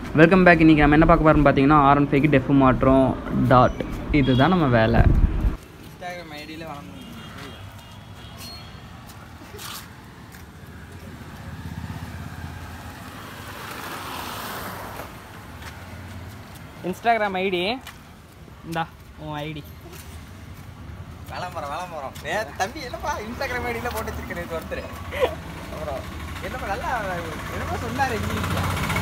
Welcome back இன்றைக்கி நம்ம என்ன பார்க்க போகிறோம்னு பார்த்தீங்கன்னா ஆர் ஒன் ஃபைவ்க்கு டெஃப் மாற்றோம் டாட் இதுதான் நம்ம வேலை இன்ஸ்டாகிராம் ஐடியில் வாங்க இன்ஸ்டாகிராம் ஐடி இந்தா உன் ஐடி விளம்பரம் விளம்பரம் ஏ தம்பி என்னப்பா இன்ஸ்டாகிராம் ஐடியில் போட்டு வச்சிருக்கேன் இது ஒருத்தர் அப்புறம் என்னப்பா நல்லா என்னப்பா சொன்னார் இங்கிலீஷ்ல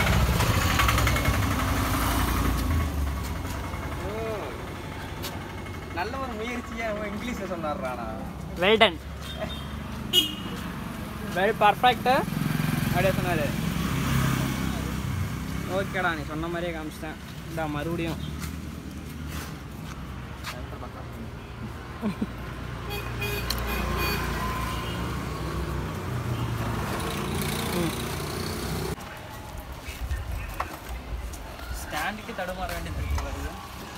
ஓ, நல்ல ஒரு முயற்சியா அவன் இங்கிலீஷ்ல சொன்னார்றானா வெல் டன் வெரி பர்ஃபெக்ட் அப்படியே சொன்னார் ஓகேடா நீ சொன்ன மாதிரியே காமிச்சிட்டேன் இந்தா மறுபடியும் ஸ்டாண்டுக்கு தடுமாற வேண்டியது இருக்கு வருது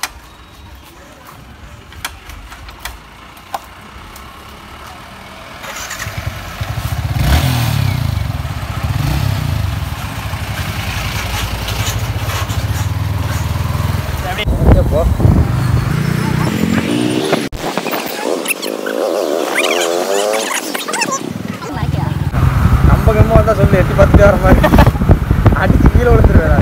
போ நம்பகமா வந்தா சொல்லு எட்டி பார்த்துட்டு வர மாதிரி அடிச்சு கீழே விழுந்துருவேன்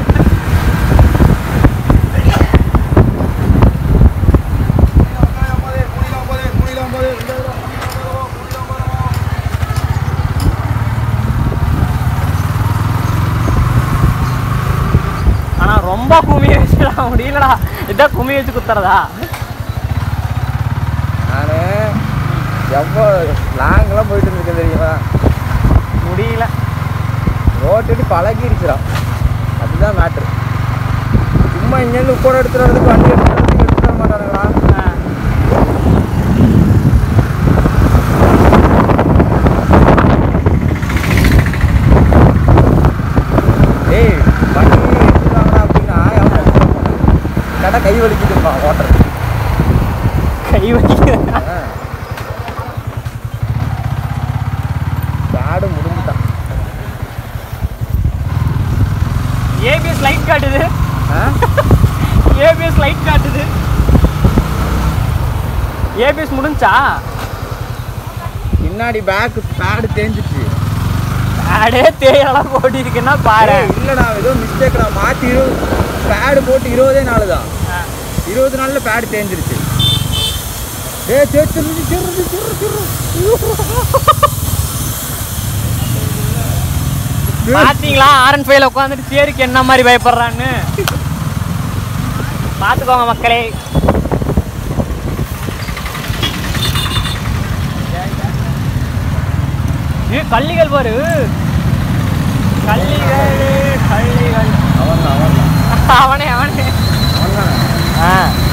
ஆனா ரொம்ப கும்மி வச்சுடா முடியலடா இதான் கும்மி வச்சு குத்துறதா நான் எவ்வளோ லாங்கெல்லாம் போயிட்டு இருக்கேன் தெரியுமா முடியல ரோட்டு பழகிருச்சுடா அதுதான் மேட்ரு சும்மா இங்கேருந்து உட்கார எடுத்துட்டு வரதுக்கு வண்டி எடுத்துட்டு வரதுக்கு எடுத்துட்டு வர மாட்டானுங்களா ஆ. ஏய் வண்டி எடுத்துட்டு வாங்கடா அப்படின்னா எவன் எடுத்துட்டு வர மாட்டான். கடை கை வலிக்குதுப்பா ஓட்டுறது கை வலிக்குது பேடு முடிஞ்சுட்டான் ஏபிஎஸ் லைட் காட்டுது ஆ? ஏபிஎஸ் லைட் காட்டுது ஏபிஎஸ் முடிஞ்சா பின்னாடி பேக் பேடு தேஞ்சிச்சு அடே தேயெல்லாம் போட்டி இருக்குன்னா பாரு ஏய், இல்லடா ஏதோ மிஸ்டேக்டா மாத்தி இருபது பேடு போட்டு இருபதே நாள் தான் ஆ. இருபது நாள்ல பேடு தேஞ்சிருச்சு ஏய் சே சிறு சிறு சிறு சிறு பாத்தீங்களா ஆரன் ஃபைவ்ல உட்காந்துட்டு சேருக்கு என்ன மாதிரி பயப்படுறான்னு பார்த்துக்கோங்க மக்களே ஏ கள்ளிகள் பாரு கள்ளிகள் கள்ளிகள் அவன் தான் அவன் தான் அவனே அவனே அவன் தான் ஆ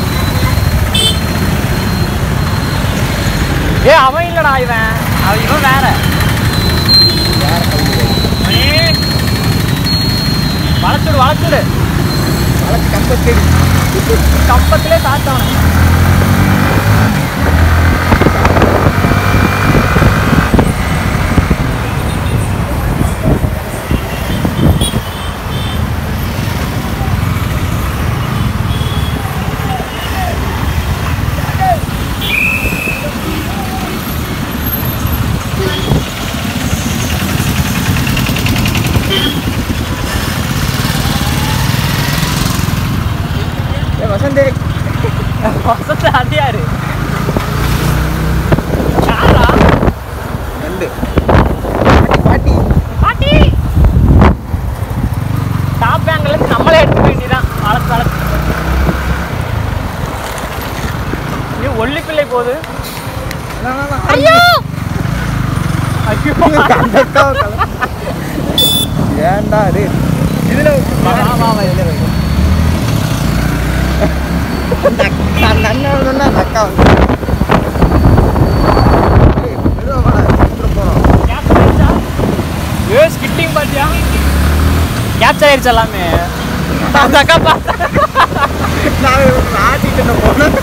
ஏ அவன் இல்லடா இவன் அவன் இவன் வேற அவனே வளச்சுடு வளச்சுடு வளர்ச்சி கம்பத்தேடி கம்பத்திலே சாத்தவன ஏ வசந்தே வசந்த அது யாரு யாரா ரெண்டு பாட்டி பாட்டி டாப் பேங்க்ல இருந்து நம்மளே எடுத்துக்க வேண்டியதான் வளர்த்து வளர்த்து இது ஒல்லி பிள்ளை போகுது ஐயோ ஐயோ கண்டக்காவை ஏன்டா இது இதுல வா, வா, வா, இதுல வை. அந்த அண்ணன் சொன்னா அந்த அக்கா வந்து ஏய், மெதுவா வாடா, சீக்கிரம் போறோம். கேப்சர் ஆயிடுச்சா ஏ ஸ்கிட்டிங் பாத்தியா கேப்சர் ஆயிடுச்சு எல்லாமே அந்த அக்கா பார்த்தா நான் ஆட்டிட்டு இருந்தேன் போனேன்.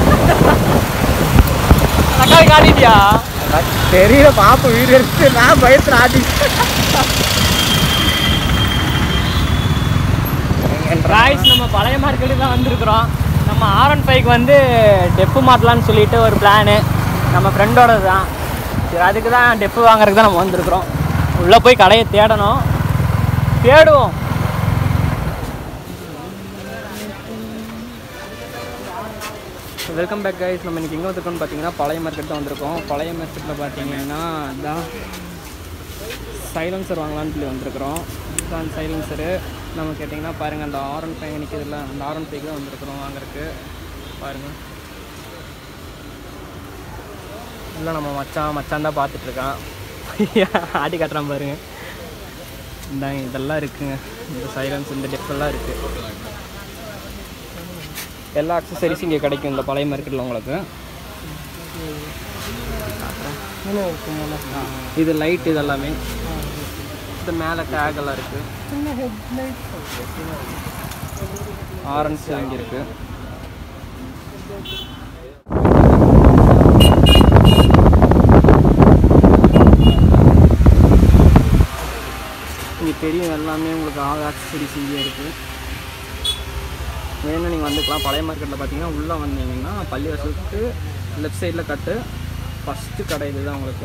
அக்காவை காட்டிட்டியா தெரியல பாப்பா வீடு எடுத்து நான் பயத்துல ஆட்டி ஏங்க, ராய்ஸ் நம்ம பழைய மார்க்கெட்டுக்கு தான் வந்திருக்கிறோம் நம்ம ஆர் ஒன் ஃபைவ்க்கு வந்து டெப்பு மாற்றலான்னு சொல்லிட்டு ஒரு பிளானு நம்ம ஃப்ரெண்டோட தான் சரி அதுக்கு தான் டெப்பு வாங்குறதுக்கு தான் நம்ம வந்திருக்கிறோம் உள்ளே போய் கடையை தேடணும் தேடுவோம் வெல்கம் பேக் கைஸ் நம்ம இன்றைக்கி எங்கே வந்திருக்கோம்னு பார்த்தீங்கன்னா பழைய மார்க்கெட் தான் வந்திருக்கோம் பழைய மார்க்கெட்டில் பார்த்தீங்கன்னா அதுதான் சைலன்சர் வாங்கலாம்னு சொல்லி வந்திருக்கிறோம் இதுதான் சைலன்சரு நம்ம கேட்டிங்கன்னா பாருங்கள் அந்த ஆரன் ஃபைவ் நிற்கிறதுல அந்த ஆரன் ஃபைவ் தான் வந்திருக்கிறோம் வாங்குறதுக்கு பாருங்கள் இல்லை நம்ம மச்சான் மச்சான் தான் பார்த்துட்ருக்கான் ஆட்டி காட்டுறான் பாருங்க இந்தாங்க இதெல்லாம் இருக்குங்க இந்த சைலன்ஸ் இந்த டெஃபெல்லாம் இருக்குது எல்லா அக்சசரிஸும் இங்கே கிடைக்கும் இந்த பழைய மார்க்கெட்டில் உங்களுக்கு இது லைட் இதெல்லாமே இது மேலே டேக் எல்லாம் இருக்கு ஆரன்ஸ் அங்கே இருக்கு இங்கே பெரிய எல்லாமே உங்களுக்கு ஆக ஆக்சசரிஸ் இங்கே இருக்குது வேணும் நீங்கள் வந்துக்கலாம் பழைய மார்க்கெட்டில் பார்த்தீங்கன்னா உள்ளே வந்தீங்கன்னா பள்ளிவாசலுக்கு லெஃப்ட் சைடில் கட்டு ஃபஸ்ட்டு கடை இதுதான் உங்களுக்கு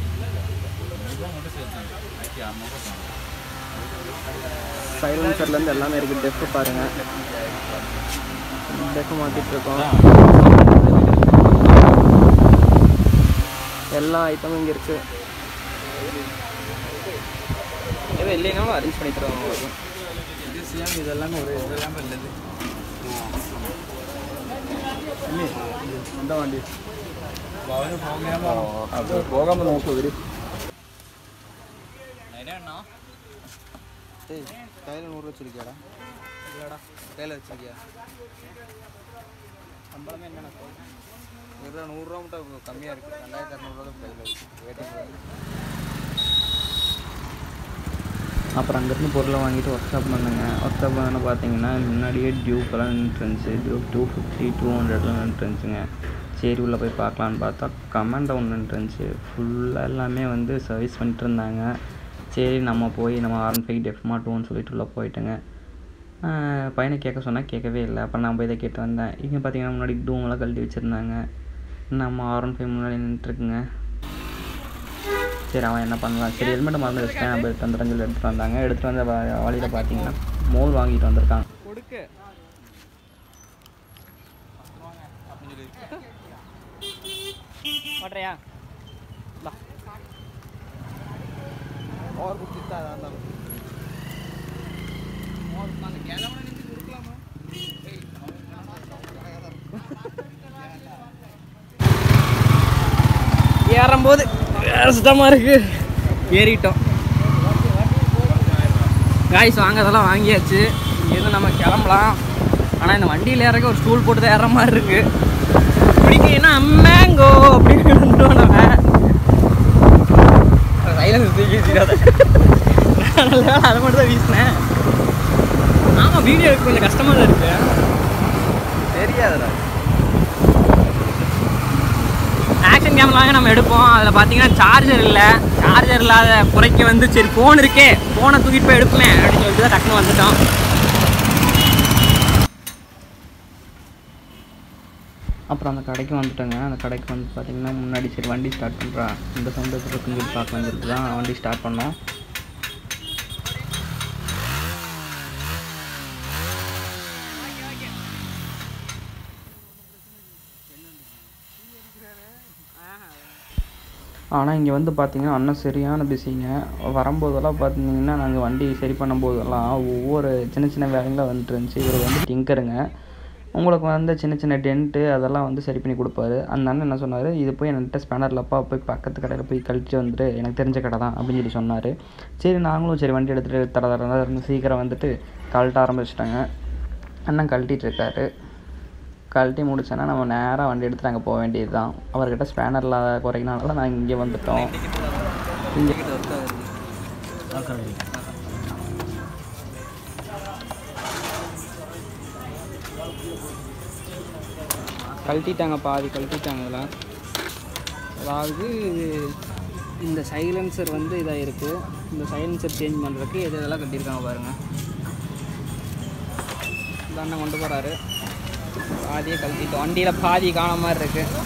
சைலன்சர்லேருந்து எல்லாமே இருக்குது டெஃப் பாருங்கள் டெஃப் மாற்றிட்டு இருக்கோம் எல்லா ஐட்டமும் இங்கே இருக்குது எதுவும் இல்லைனாலும் அரேஞ்ச் பண்ணி தருவாங்க உங்களுக்கு இதெல்லாமே ஒரு இதெல்லாமே இல்லது എന്താ വണ്ടി പോകാൻ നോക്കൂ ഇവര് கையில் நூறு வச்சிருக்கியாடா இல்லைடா கையில் வச்சிருக்கியா சம்பளமே என்னென்ன இருபது நூறுரூவா மட்டும் கம்மியாக இருக்குது ரெண்டாயிரத்தி இரநூறுவா தான் கையில் வச்சு ஏடிஎம் அப்புறம் அங்கேருந்து பொருளை வாங்கிட்டு ஒர்க் ஷாப் பண்ணுங்க ஒர்க் ஷாப் வந்து பார்த்தீங்கன்னா முன்னாடியே டியூக்கெல்லாம் நின்றுருந்துச்சு டியூக் டூ ஃபிஃப்டி டூ ஹண்ட்ரட்லாம் நின்றுருந்துச்சுங்க சரி உள்ளே போய் பார்க்கலான்னு பார்த்தா கமெண்ட் ஒன்று நின்றுருந்துச்சு ஃபுல்லாக எல்லாமே வந்து சர்வீஸ் பண்ணிட்டு இருந்தாங்க சரி நம்ம போய் நம்ம ஆர்என் ஃபைவ் டெஃப் மாட்டுவோம்னு சொல்லிட்டு உள்ளே போயிட்டேங்க ஆஹ் பையனை கேட்க சொன்னால் கேட்கவே இல்லை அப்புறம் நான் போய் இதை கேட்டு வந்தேன் இங்கே பார்த்தீங்கன்னா முன்னாடி டூமெல்லாம் கழட்டி வச்சுருந்தாங்க நம்ம ஆர்என் ஃபைவ் முன்னாடி நின்றுட்டுருக்குங்க சரி அவன் என்ன பண்ணலாம் சரி ஹெல்மெட்டை மறந்து வச்சுட்டேன் நம்ம எடுத்து வந்துடுறேன்னு சொல்லி எடுத்துகிட்டு வந்தாங்க எடுத்துகிட்டு வந்த வ- வழியில் பார்த்தீங்கன்னா மோர் வாங்கிட்டு வந்திருக்கான் கொடுக்கு ஓட்டுறியா வா ஓவர் குத்திட்டா அதான் இருந்தாலும் அந்த கிழமை நின்று கொடுக்கலாமா ஏறும்போது கஷ்டமாக இருக்கு ஏறிட்டோம் காய்ஸ் வாங்கறதெல்லாம் வாங்கியாச்சு இங்கேருந்து நம்ம கிளம்பலாம் ஆனால் இந்த வண்டியில் ஏறக்க ஒரு ஸ்டூல் போட்டு தான் ஏற மாதிரி இருக்கு பிடிக்கலைன்னா மேங்கோ அப்படின்னு வந்துட்டோம் நம்ம சைலன்ஸ் தூக்கி வச்சுக்காத நல்ல வேளை அதை மட்டும் தான் வீசினேன் ஆமாம் வீடியோ எடுக்க கொஞ்சம் கஷ்டமாக தான் இருக்கு தெரியாதுடா ஆக்ஷன் கேமராங்க நம்ம எடுப்போம் அதில் பார்த்தீங்கன்னா சார்ஜர் இல்லை சார்ஜர் இல்லாத குறைக்க வந்து சரி ஃபோன் இருக்கே ஃபோனை தூக்கிட்டு போய் எடுப்போமே அப்படின்னு சொல்லிட்டு தான் டக்குன்னு வந்துட்டோம் அப்புறம் அந்த கடைக்கு வந்துட்டேங்க அந்த கடைக்கு வந்து பார்த்தீங்கன்னா முன்னாடி சரி வண்டி ஸ்டார்ட் பண்ணுறா இந்த சவுண்ட் இருக்குன்னு சொல்லி பார்க்கலாம் சொல்லிட்டு தான் வண்டி ஸ்டார்ட் பண்ணோம் ஆனால் இங்கே வந்து பார்த்தீங்கன்னா அண்ணன் சரியான பிஸிங்க வரும்போதெல்லாம் பார்த்தீங்கன்னா நாங்கள் வண்டி சரி பண்ணும்போதெல்லாம் ஒவ்வொரு சின்ன சின்ன வேலைங்களாம் வந்துட்டு இருந்துச்சு இவர் வந்து டிங்கருங்க உங்களுக்கு வந்து சின்ன சின்ன டென்ட்டு அதெல்லாம் வந்து சரி பண்ணி கொடுப்பாரு அந்த அண்ணன் என்ன சொன்னார் இது போய் என்கிட்ட ஸ்பேனர்லப்பா போய் பக்கத்து கடையில் போய் கழிச்சு வந்துட்டு எனக்கு தெரிஞ்ச கடை தான் அப்படின்னு சொல்லி சொன்னார் சரி நாங்களும் சரி வண்டி எடுத்துகிட்டு தர தர தரன்னு சீக்கிரம் வந்துட்டு கழட்ட ஆரம்பிச்சிட்டாங்க அண்ணன் கழட்டிட்டு இருக்காரு கழட்டி முடிச்சோன்னா நம்ம நேராக வண்டி எடுத்துட்டு அங்கே போக வேண்டியது தான் அவர்கிட்ட ஸ்பேனரில் குறைக்கினால நாங்கள் இங்கே வந்துட்டோம் இங்கே கழட்டிட்டாங்க பாதி கழட்டிட்டாங்க இதில் அதாவது இந்த சைலன்சர் வந்து இதாக இருக்குது இந்த சைலன்சர் சேஞ்ச் பண்ணுறதுக்கு எது இதெல்லாம் கட்டியிருக்காங்க பாருங்கள் தானே கொண்டு போகிறாரு பாதியை கழட்டிட்டு வண்டியில் பாதி காண மாதிரி இருக்குது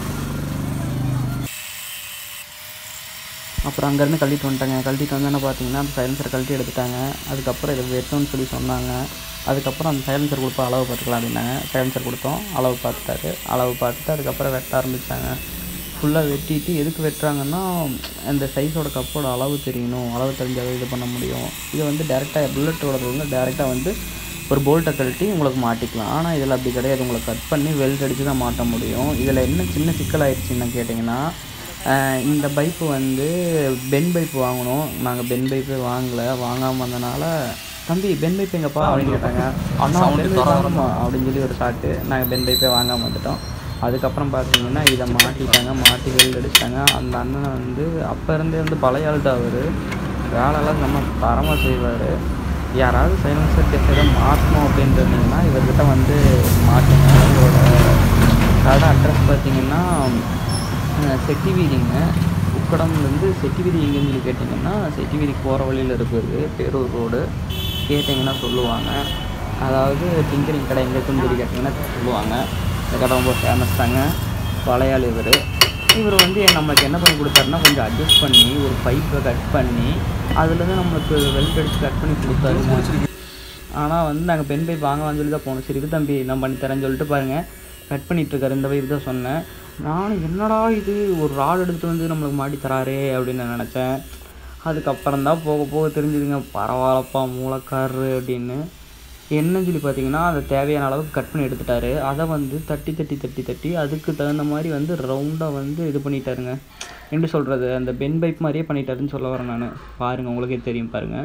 அப்புறம் அங்கேருந்து கழட்டிட்டு வந்துட்டாங்க கழட்டிட்டு வந்தோன்னே பார்த்தீங்கன்னா அந்த சைலன்சர் கழட்டி எடுத்துட்டாங்க அதுக்கப்புறம் இதை வெட்டணும்னு சொல்லி சொன்னாங்க அதுக்கப்புறம் அந்த சைலன்சர் கொடுப்போம் அளவு பார்த்துக்கலாம் அப்படின்னாங்க சைலன்சர் கொடுத்தோம் அளவு பார்த்துட்டாரு அளவு பார்த்துட்டு அதுக்கப்புறம் வெட்ட ஆரம்பித்தாங்க ஃபுல்லாக வெட்டிட்டு எதுக்கு வெட்டுறாங்கன்னா அந்த சைஸோட கப்போட அளவு தெரியணும் அளவு தெரிஞ்சாவே இது பண்ண முடியும் இது வந்து டேரெக்டாக புல்லட்டோட வந்து டேரெக்டாக வந்து ஒரு போல்ட்டை கழட்டி உங்களுக்கு மாட்டிக்கலாம் ஆனால் இதில் அப்படி கிடையாது உங்களுக்கு கட் பண்ணி வெல்ட் அடித்து தான் மாட்ட முடியும் இதில் என்ன சின்ன சிக்கலாயிடுச்சுன்னு கேட்டிங்கன்னா ஆஹ் இந்த பைப்பு வந்து பென் பைப் வாங்கினோம் நாங்கள் பென் பைப்பே வாங்கலை வாங்காமல் வந்தனால தம்பி பென் பைப் எங்கப்பா அப்படின்னு கேட்டாங்க அண்ணா பென் பைப் வாங்கம்மா அப்படின்னு சொல்லி ஒரு ஷாட்டு நாங்கள் பென் பைப்பே வாங்காமல் வந்துட்டோம் அதுக்கப்புறம் பார்த்தீங்கன்னா இதை மாட்டிட்டாங்க மாட்டி வெல்ட் அடிச்சிட்டாங்க அந்த அண்ணனை வந்து அப்போ இருந்தே வந்து பழைய ஆள் தான் அவர் வேலைலாம் நம்ம தரமாக செய்வார் யாராவது சைலன்சர் டெஸ்ட் எதாவது மாற்றணும் அப்படின்னு இருந்தீங்கன்னா இவர்கிட்ட வந்து மாட்டுங்க இவரோட கடை அட்ரஸ் பார்த்தீங்கன்னா செட்டி வீதிங்க உக்கடம்லேருந்து செட்டி வீதி எங்கேன்னு சொல்லி கேட்டிங்கன்னா செட்டி வீதிக்கு போகிற வழியில் இருக்குது பேரூர் ரோடு கேட்டிங்கன்னா சொல்லுவாங்க அதாவது டிங்கரிங் கடை எங்கே இருக்குன்னு சொல்லி கேட்டிங்கன்னா சொல்லுவாங்க இந்த கடை ரொம்ப ஃபேமஸ் தாங்க பழையாள் இவர் இவர் வந்து நம்மளுக்கு என்ன பண்ணி கொடுத்தாருன்னா கொஞ்சம் அட்ஜஸ்ட் பண்ணி ஒரு பைப்பை கட் பண்ணி அதுலேருந்து நம்மளுக்கு வெல்ட் அடிச்சு கட் பண்ணி கொடுத்தாருங்க ஆனால் வந்து நாங்கள் பென் பைப் வாங்கலாம்னு சொல்லி தான் போனோம் சரி இது தம்பி நான் பண்ணி தரேன்னு சொல்லிட்டு பாருங்கள் கட் பண்ணிகிட்ருக்காரு இந்த பைப் தான் சொன்னேன் நானும் என்னடா இது ஒரு ராட் எடுத்துகிட்டு வந்து நம்மளுக்கு மாட்டி தராரே அப்படின்னு நான் நினச்சேன் அதுக்கப்புறம் தான் போக போக தெரிஞ்சுதுங்க பரவாயில்லப்பா மூலக்காரரு அப்படின்னு என்னன்னு சொல்லி பார்த்தீங்கன்னா அதை தேவையான அளவுக்கு கட் பண்ணி எடுத்துட்டாரு அதை வந்து தட்டி தட்டி தட்டி தட்டி அதுக்கு தகுந்த மாதிரி வந்து ரவுண்டாக வந்து இது பண்ணிட்டாருங்க எப்படி சொல்கிறது அந்த பென் பைப் மாதிரியே பண்ணிட்டாருன்னு சொல்ல வரேன் நான் பாருங்கள் உங்களுக்கே தெரியும் பாருங்கள்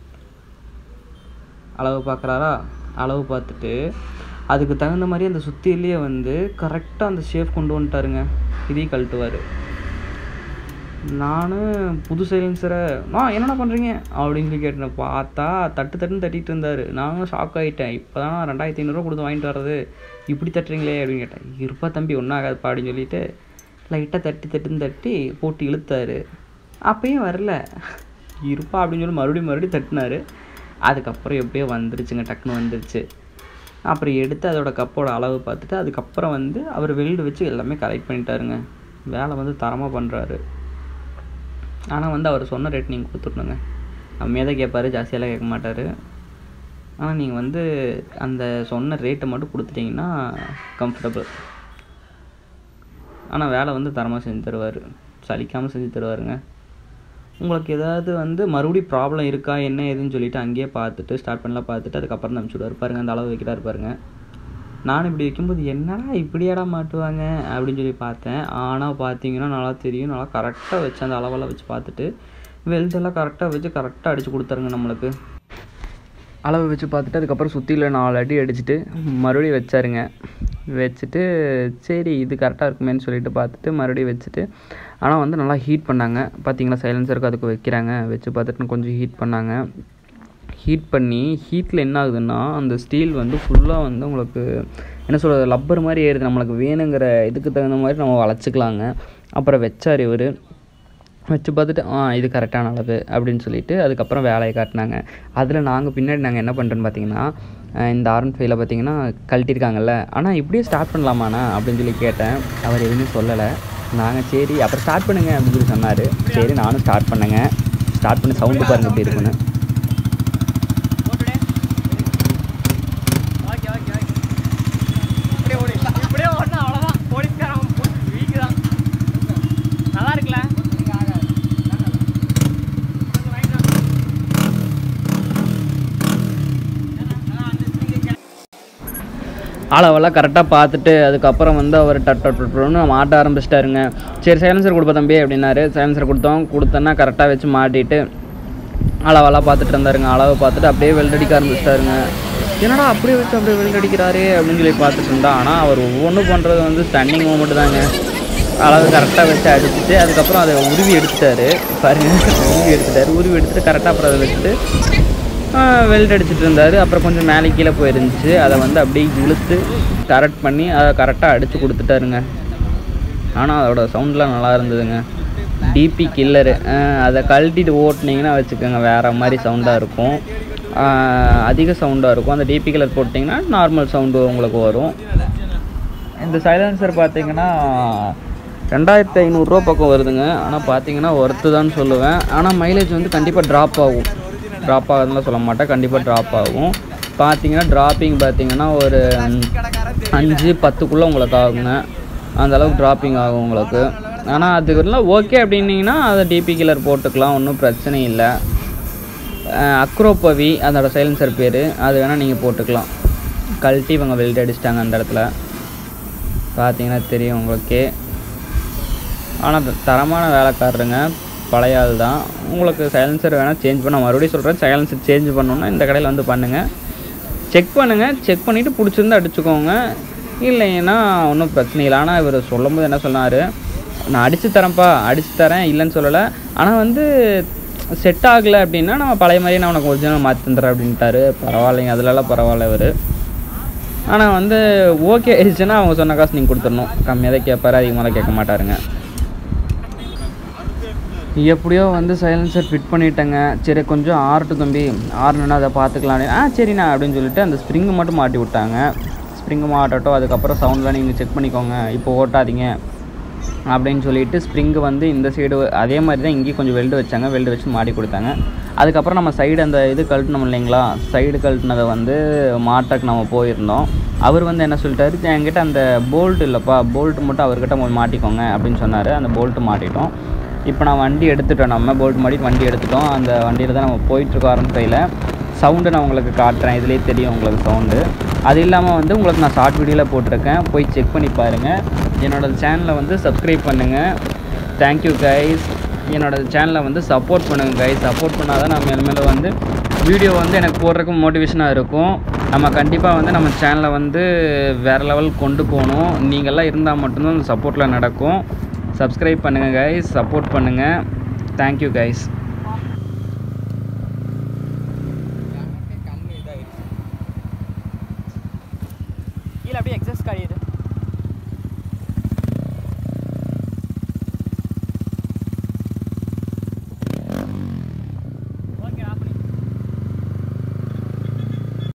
அளவு பார்க்குறாரா அளவு பார்த்துட்டு அதுக்கு தகுந்த மாதிரி அந்த சுத்தியிலேயே வந்து கரெக்டாக அந்த ஷேப் கொண்டு வந்துட்டாருங்க இதையும் கழட்டுவார் நான் புது சைலன்சரை ஆ என்னடா பண்ணுறீங்க அப்படின்னு சொல்லி கேட்டேன் பார்த்தா தட்டு தட்டுன்னு தட்டிட்டு இருந்தார் நானும் ஷாக் ஆகிட்டேன் இப்போ தான் ரெண்டாயிரத்தி ஐநூறுரூவா கொடுத்து வாங்கிட்டு வர்றது இப்படி தட்டுறீங்களே அப்படின்னு கேட்டேன் இருப்பா தம்பி ஒன்றும் ஆகாதுப்பா அப்படின்னு சொல்லிட்டு லைட்டாக தட்டி தட்டுன்னு தட்டி போட்டு இழுத்தாரு அப்பயும் வரல இருப்பா அப்படின்னு சொல்லி மறுபடியும் மறுபடியும் தட்டினாரு அதுக்கப்புறம் எப்படியோ வந்துருச்சுங்க டக்குன்னு வந்துருச்சு அப்புறம் எடுத்து அதோட கப்போட அளவு பார்த்துட்டு அதுக்கப்புறம் வந்து அவர் வெல்டு வச்சு எல்லாமே கரெக்ட் பண்ணிட்டாருங்க வேலை வந்து தரமாக பண்ணுறாரு ஆனால் வந்து அவர் சொன்ன ரேட் நீங்கள் கொடுத்துடணுங்க கம்மியாக தான் கேட்பாரு ஜாஸ்தியெல்லாம் கேட்க மாட்டார் ஆனால் நீங்கள் வந்து அந்த சொன்ன ரேட்டை மட்டும் கொடுத்துட்டிங்கன்னா கம்ஃபர்டபுள் ஆனால் வேலை வந்து தரமாக செஞ்சு தருவார் சலிக்காமல் செஞ்சு தருவாருங்க உங்களுக்கு ஏதாவது வந்து மறுபடியும் ப்ராப்ளம் இருக்கா என்ன ஏதுன்னு சொல்லிட்டு அங்கேயே பார்த்துட்டு ஸ்டார்ட் பண்ணலாம் பார்த்துட்டு அதுக்கப்புறம் தான் அனுப்பிச்சுடுவார் பாருங்க அந்த அளவு வைக்கிறாரு பாருங்க நான் இப்படி வைக்கும்போது என்னடா இப்படியாடா மாட்டுவாங்க அப்படின்னு சொல்லி பார்த்தேன் ஆனால் பார்த்தீங்கன்னா நல்லா தெரியும் நல்லா கரெக்டாக வச்சு அந்த அளவெல்லாம் வச்சு பார்த்துட்டு வெல்ட் எல்லாம் கரெக்டாக வச்சு கரெக்டாக அடித்து கொடுத்தாருங்க நம்மளுக்கு அளவு வச்சு பார்த்துட்டு அதுக்கப்புறம் சுற்றியில் நாலு அடி அடிச்சுட்டு மறுபடியும் வச்சாருங்க வச்சுட்டு சரி இது கரெக்டாக இருக்குமேன்னு சொல்லிட்டு பார்த்துட்டு மறுபடியும் வச்சுட்டு ஆனால் வந்து நல்லா ஹீட் பண்ணாங்க பார்த்தீங்களா சைலன்சருக்கு அதுக்கு வைக்கிறாங்க வச்சு பார்த்துட்டு கொஞ்சம் ஹீட் பண்ணாங்க ஹீட் பண்ணி ஹீட்டில் என்ன ஆகுதுன்னா அந்த ஸ்டீல் வந்து ஃபுல்லாக வந்து உங்களுக்கு என்ன சொல்கிறது லப்பர் மாதிரி ஏறுது நம்மளுக்கு வேணுங்கிற இதுக்கு தகுந்த மாதிரி நம்ம வளைச்சிக்கலாங்க அப்புறம் வச்சார் இவர் வச்சு பார்த்துட்டு ஆ இது கரெக்டான அளவு அப்படின்னு சொல்லிட்டு அதுக்கப்புறம் வேலையை காட்டினாங்க அதில் நாங்கள் பின்னாடி நாங்கள் என்ன பண்ணுறோன்னு பார்த்தீங்கன்னா அஹ் இந்த ஆர்என் ஃபைவ்ல பார்த்தீங்கன்னா கழட்டியிருக்காங்கல்ல ஆனால் இப்படியே ஸ்டார்ட் பண்ணலாமாண்ணா அப்படின்னு சொல்லி கேட்டேன் அவர் எதுவுமே சொல்லலை நாங்கள் சரி அப்புறம் ஸ்டார்ட் பண்ணுங்க அப்படின்னு சொல்லி சொன்னார் சரி நானும் ஸ்டார்ட் பண்ணேங்க ஸ்டார்ட் பண்ணி சவுண்டு பாருங்க எப்படி இருக்குன்னு போட்டுடே ஓகே ஓகே ஓகே இப்படியே ஓடி இப்படியே ஓடினா அவ்வளோதான் போலீஸ்காரன் வீக்கு தான் நல்லா இருக்குல்ல அளவெல்லாம் கரெக்டாக பார்த்துட்டு அதுக்கப்புறம் வந்து அவர் டட் டட் டட்னு மாட்ட ஆரம்பிச்சிட்டாருங்க சரி சைலன்சர் கொடுப்பா தம்பி அப்படின்னாரு சைலன்சர் கொடுத்தோம் கொடுத்தோன்னா கரெக்டாக வச்சு மாட்டிட்டு அளவெல்லாம் பார்த்துட்டு இருந்தாருங்க அளவை பார்த்துட்டு அப்படியே வெல்ட் அடிக்க ஆரம்பிச்சிட்டாருங்க என்னடா அப்படியே வச்சு அப்படியே வெல்ட் அடிக்கிறாரே அப்படின்னு சொல்லி பார்த்துட்டு இருந்தா ஆனால் அவர் ஒவ்வொன்றும் பண்ணுறது வந்து ஸ்டன்னிங் மூமெண்ட் தாங்க அளவு கரெக்டாக வச்சு அடிச்சுட்டு அதுக்கப்புறம் அதை உருவி எடுத்துட்டாரு பாருங்க உருவி எடுத்துட்டாரு உருவி எடுத்துட்டு கரெக்டாக அப்புறம் அதை வச்சுட்டு வெல்ட் அடிச்சிட்டு இருந்தார் அப்புறம் கொஞ்சம் மேலே கீழே போயிருந்துச்சு அதை வந்து அப்படியே இழுத்து கரெக்ட் பண்ணி அதை கரெக்டாக அடித்து கொடுத்துட்டாருங்க ஆனால் அதோட சவுண்ட்லாம் நல்லா இருந்ததுங்க டிபி கில்லரு அதை கழட்டிட்டு ஓட்டுனீங்கன்னா வச்சுக்கோங்க வேறு மாதிரி சவுண்டாக இருக்கும் அதிக சவுண்டாக இருக்கும் அந்த டிபி கலர் போட்டிங்கன்னா நார்மல் சவுண்டு உங்களுக்கு வரும் இந்த சைலன்சர் பார்த்தீங்கன்னா ரெண்டாயிரத்தி ஐநூறுரூவா பக்கம் வருதுங்க ஆனால் பார்த்தீங்கன்னா ஒர்த்து தான் சொல்லுவேன் ஆனால் மைலேஜ் வந்து கண்டிப்பாக ட்ராப் ஆகும் ட்ராப் ஆகுதுன்னு சொல்ல மாட்டேன் கண்டிப்பாக ட்ராப் ஆகும் பார்த்தீங்கன்னா ட்ராப்பிங் பார்த்தீங்கன்னா ஒரு அஞ்சு பத்துக்குள்ளே உங்களுக்கு ஆகுங்க அந்த அளவுக்கு ட்ராப்பிங் ஆகும் உங்களுக்கு ஆனால் அதுக்கெல்லாம் ஓகே அப்படின்னீங்கன்னா அதை டிபி கில்லர் போட்டுக்கலாம் ஒன்றும் பிரச்சனை இல்லை அக்ரோபவி அதோட சைலன்சர் பேர் அது வேணால் நீங்கள் போட்டுக்கலாம் கழட்டி இவங்க வெல்ட் அடிச்சிட்டாங்க அந்த இடத்துல பார்த்தீங்கன்னா தெரியும் உங்களுக்கு ஆனால் தரமான வேலைக்காரருங்க பழைய ஆள் தான் உங்களுக்கு சைலன்சர் வேணால் சேஞ்ச் பண்ண மறுபடியும் சொல்கிறேன் சைலன்சர் சேஞ்ச் பண்ணணுன்னா இந்த கடையில் வந்து பண்ணுங்கள் செக் பண்ணுங்கள் செக் பண்ணிவிட்டு பிடிச்சிருந்தா அடிச்சுக்கோங்க இல்லைன்னா ஒன்றும் பிரச்சனை இல்லை ஆனால் இவர் சொல்லும் போது என்ன சொன்னார் நான் அடித்து தரேன்ப்பா அடித்து தரேன் இல்லைன்னு சொல்லலை ஆனால் வந்து செட் ஆகலை அப்படின்னா நம்ம பழைய மாதிரியே நான் உனக்கு ஒரிஜினல் மாற்றி தந்துடுறேன் அப்படின்ட்டாரு பரவாயில்லைங்க அதுலலாம் பரவாயில்ல இவர் ஆனால் வந்து ஓகே ஆயிடுச்சுன்னா அவங்க சொன்ன காசு நீங்கள் கொடுத்துடணும் கம்மியாக தான் கேட்பாரு அதிகமாக கேட்க மாட்டாருங்க எப்படியோ வந்து சைலன்சர் ஃபிட் பண்ணிட்டேங்க சரி கொஞ்சம் ஆறட்டும் தம்பி ஆறணுன்னா அதை பார்த்துக்கலாம் ஆ சரிண்ணா அப்படின்னு சொல்லிட்டு அந்த ஸ்ப்ரிங்கு மட்டும் மாட்டி விட்டாங்க ஸ்ப்ரிங்கு மாட்டட்டும் அதுக்கப்புறம் சவுண்ட்லாம் நீங்கள் செக் பண்ணிக்கோங்க இப்போ ஓட்டாதீங்க அப்படின்னு சொல்லிட்டு ஸ்ப்ரிங்கு வந்து இந்த சைடு அதே மாதிரி தான் இங்கேயும் கொஞ்சம் வெல்டு வச்சாங்க வெல்டு வச்சு மாட்டி கொடுத்தாங்க அதுக்கப்புறம் நம்ம சைடு அந்த இது கழட்டணும் இல்லைங்களா சைடு கழட்டினதை வந்து மாட்டக்கு நம்ம போயிருந்தோம் அவர் வந்து என்ன சொல்லிட்டாரு என்கிட்ட அந்த போல்ட் இல்லைப்பா போல்ட் மட்டும் அவர்கிட்ட போய் மாட்டிக்கோங்க அப்படின்னு சொன்னார் அந்த போல்ட்டு மாட்டிட்டோம் இப்போ நான் வண்டி எடுத்துட்டோம் நம்ம போல்ட் மாட்டிட்டு வண்டி எடுத்துட்டோம் அந்த வண்டியில் தான் நம்ம போயிட்டுருக்கோம் அரன் கையில் சவுண்டு நான் உங்களுக்கு காட்டுறேன் இதுலேயே தெரியும் உங்களுக்கு சவுண்டு அது இல்லாமல் வந்து உங்களுக்கு நான் ஷார்ட் வீடியோவில் போட்டிருக்கேன் போய் செக் பண்ணி பாருங்கள் என்னோடய சேனலை வந்து சப்ஸ்கிரைப் பண்ணுங்கள் தேங்க்யூ கைஸ் என்னோடய சேனலை வந்து சப்போர்ட் பண்ணுங்கள் கைஸ் சப்போர்ட் பண்ணால் தான் நான் மேலும் மேலும் வந்து வீடியோ வந்து எனக்கு போடுறதுக்கு மோட்டிவேஷனாக இருக்கும் நம்ம கண்டிப்பாக வந்து நம்ம சேனலை வந்து வேறு லெவல் கொண்டு போகணும் நீங்கள்லாம் இருந்தால் மட்டும்தான் அந்த சப்போர்ட்டில் நடக்கும் சப்ஸ்கிரைப் பண்ணுங்கள் கைஸ் சப்போர்ட் பண்ணுங்கள் தேங்க்யூ கைஸ் கீழே அப்படியே எக்ஸஸ் காடியது